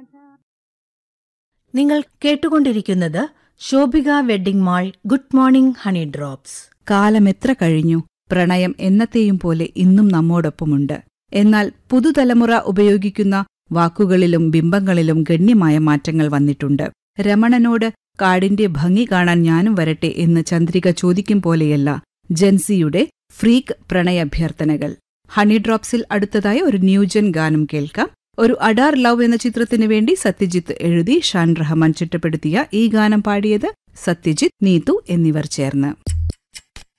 നിങ്ങൾ കേട്ടുകൊണ്ടിരിക്കുന്നത് Shobhika wedding mall good morning honey drops കാലമെത്ര കഴിഞ്ഞു പ്രണയം എന്നത്തെയും പോലെ ഇന്നും നമ്മോടൊപ്പമുണ്ട് എന്നാൽ പുതുതലമുറ ഉപയോഗിക്കുന്ന വാക്കുകളിലും ബിംബങ്ങളിലും ഗണ്യമായ മാറ്റങ്ങൾ വന്നിട്ടുണ്ട് രമണനോട് കാടിന്റെ ഭംഗി കാണാൻ ഞാനും വരട്ടെ എന്ന് ചന്ദ്രിക ചോദിക്കും പോലെയല്ല ജൻസിയുടെ ഫ്രീക്ക് പ്രണയാഭ്യർത്ഥനകൾ ഹണി ഡ്രോപ്സിൽ അടുത്തതായി ഒരു ന്യൂജൻ ഗാനം കേൾക്കാം ഒരു അഡാർ ലവ് എന്ന ചിത്രത്തിനു വേണ്ടി സത്യജിത്ത് എഴുതി ഷാൻ റഹ്മാൻ ചിട്ടപ്പെടുത്തിയ ഈ ഗാനം പാടിയത് സത്യജിത്ത് നീതു എന്നിവർ ചേർന്ന്